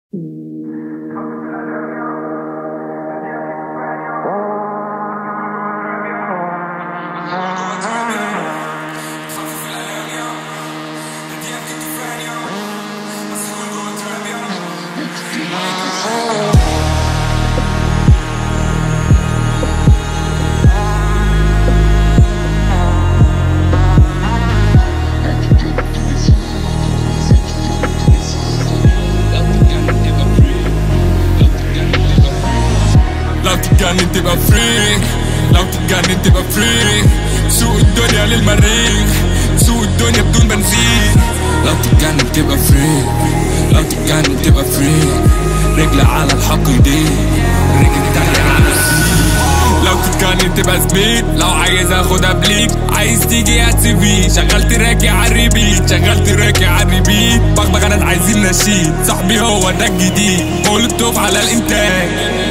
لو تتجنن تبقى فريك لو تتجنن تبقى فريك سوق الدنيا للمريخ سوق الدنيا بدون بنزين لو تتجنن تبقى فريك لو تتجنن تبقى فريك رجل على الحق ايديك رجل تانية على السيك لو تتجنن تبقى زميل لو عايز اخدها بليك عايز تيجي هات سي في شغال تراكي على الريبيت شغال تراكي على الريبيت بغبغانات عايزين نشيد صاحبي هو ده الجديد مولوتوف على الانتاج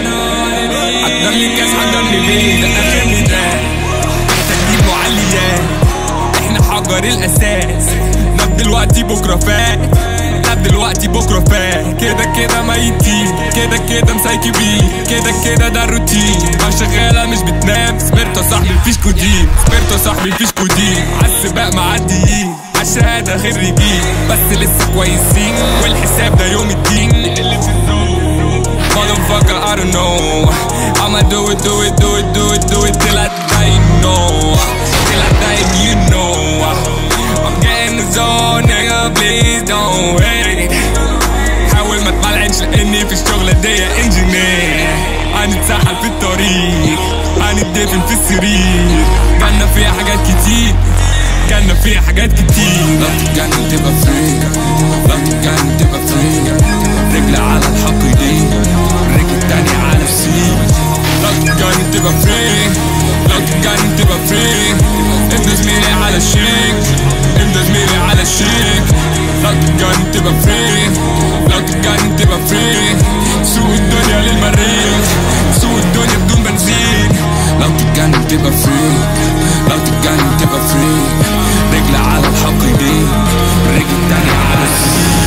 حضرلي كاس حضرلي ليه ده اخرني ده تجديد معليات احنا حجر الاساس ناب دلوقتي بكره فات ناب دلوقتي بكره فات كده كده ميتين كده كده مسايكبين كده كده ده الروتين ما شغاله مش بتنام سبرتو صاحبي مفيش كودين سبرتو صاحبي مفيش كودين عالسباق معديين عالشهاده خريجين بس لسه كويسين والحساب ده يوم الدين اللي في الزون Motherfucker, I don't know. I'ma do it, do it, do it, do it, do it till I die, you know. Till I die, you know. I'm getting the zone, nigga, please don't wait. حاول ما تبلعنش لاني في الشغلة دي انجينير هنتسحل في الطريق هنتدفن في السرير كنا فيها حاجات كتير كنا فيها حاجات كتير لو تتجنن تبقى فري لو تتجنن تبقى فري رجل على الحق ايديك رجل تانية على السيك لو تتجنن تبقى فري لو تتجنن تبقى فري انت زميلي على الشيك انت زميلي على الشيك لو تتجنن تبقى فري لو تتجنن تبقى فري سوق الدنيا للمريخ سوق الدنيا بدون بنزين لو تتجنن تبقى فري لو تتجنن تبقى فري رجل على الحق ايديك رجل تانية على السيك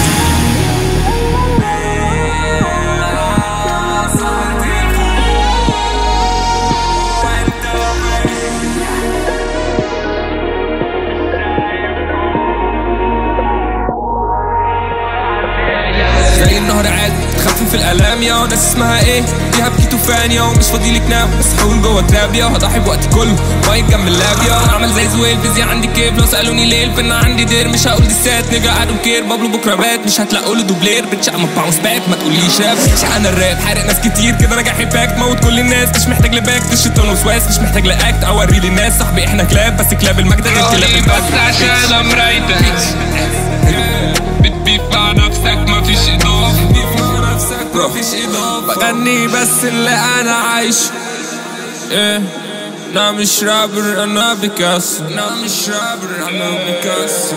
زي النهر عادي تخفف الالام يا ناس اسمها ايه دي هبكي توفان يا ومش فاضي لك نام بس حول جوه تراب يا هضحي بوقتي كله وايد جنب اللاب يا اعمل زي زويل فيزياء عندي كيف لو سالوني ليه الفن عندي دير مش هقول دي سات نيجا ادم كير بابلو بكره بات مش هتلاقوا له دوبلير بتش اما باونس باك ما تقوليش راب انا الراب حارق ناس كتير كده راجع باك موت كل الناس مش محتاج لباك الشيطان وسواس مش محتاج لاكت اوري للناس صاحبي احنا كلاب بس كلاب المجد غير كلاب الباب بس عشان انا مرايتك بتبيف مع نفسك مفيش اضافه مفيش اضافه بغني بس اللي انا عايشه ايه انا مش رابر انا بيكاسو انا مش رابر انا بيكاسو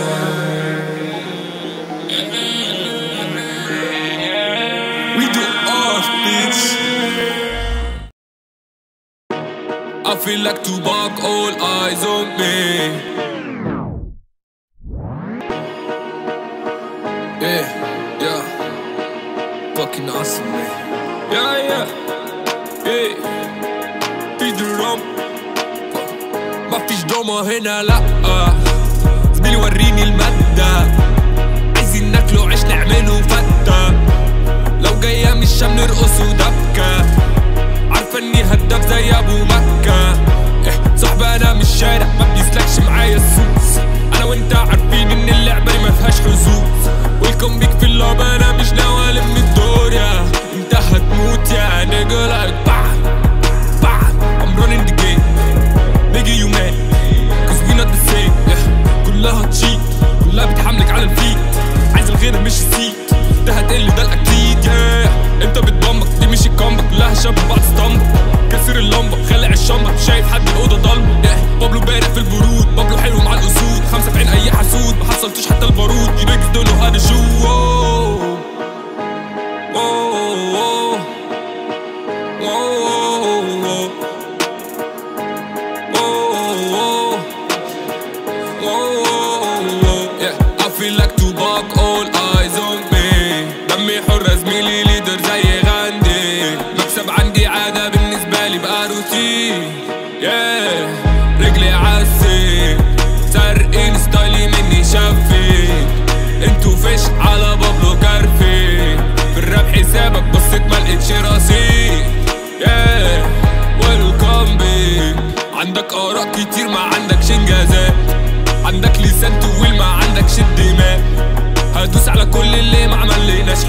We do art, bitch. I feel like Tupac, all eyes on me. Yeah, yeah. Fucking awesome, man. Yeah, yeah. Yeah. في درام ما فيش دراما هنا لا زميلي وريني المادة عايزين ناكله عيش نعمله فتة لو جاية من الشام نرقص ودبكة عارفة اني هداف زي ابو مكة إيه صاحبي انا مش شارع ما بيسلكش معايا السوس انا وانت عارفين ان اللعبة دي ما فيهاش حظوظ ويلكم بيك في اللعبة انا مش ناوي الم الدور يا انت هتموت يا نيجا لايك بعد بعد I'm running the game nigga you mad cause we not the same yeah. كلها تشيت كلها بتحملك على الفيت عايز الغير مش السيت ده هتقل ده الاكيد yeah. انت بتبمك دي مش الكامبك كلها شبه بعض اسطمبة كسر اللمبة خلع الشمبة مش شايف حد الأوضة ضلمة yeah. بابلو بارق في البرود بابلو حلو مع الأسود خمسة في عين أي حسود ما حصلتوش حتى البارود you niggas don't know how to shoot Whoa. Whoa. Whoa. Whoa. Whoa. Yeah, I feel like Tupac, all eyes on me. دمي حر زميلي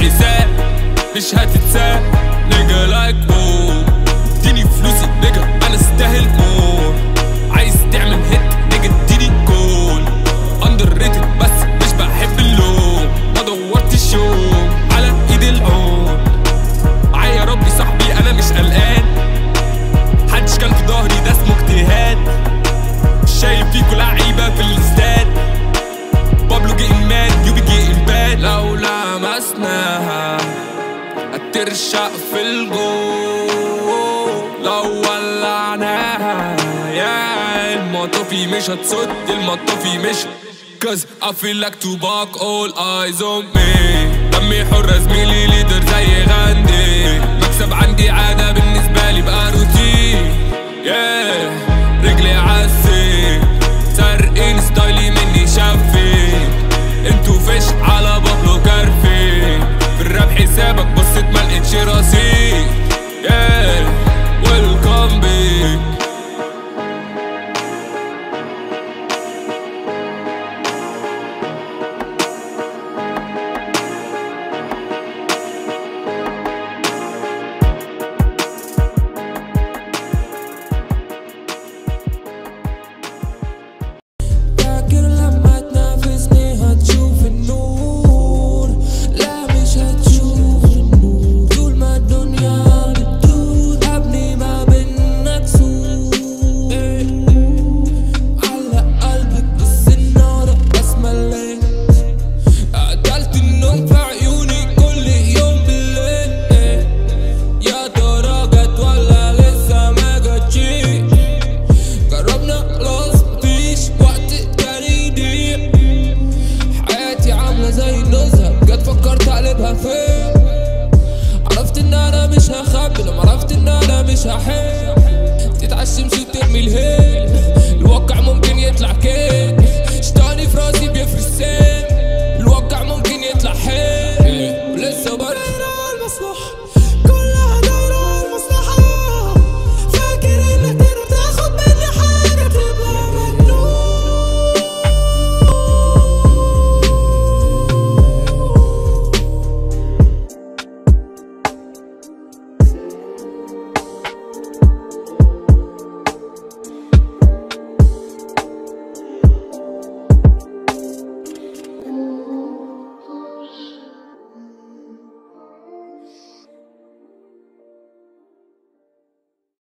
اللي ساق مش هتتساق نيجا لايك مو اديني فلوسي نيجا انا استاهل مور عايز تعمل هيت نيجا اديني جول اندر ريتد بس مش بحب اللوم ما دورتش يوم على ايد العون عيا ربي صاحبي انا مش قلقان محدش كان في ظهري ده اسمه اجتهاد مش شايف فيكوا لعيبه في الاستاد بابلو جيم مان يوبي جيم باد لو لمسناها هترشق في الجو لو ولعناها يا المطافي مش هتصد المطافي مش Cause I feel like Tupac all eyes on me دمي حر زميلي ليدر زي غاندي مكسب عندي عادة بالنسبة لي بقى روتين yeah. رجلي عالسما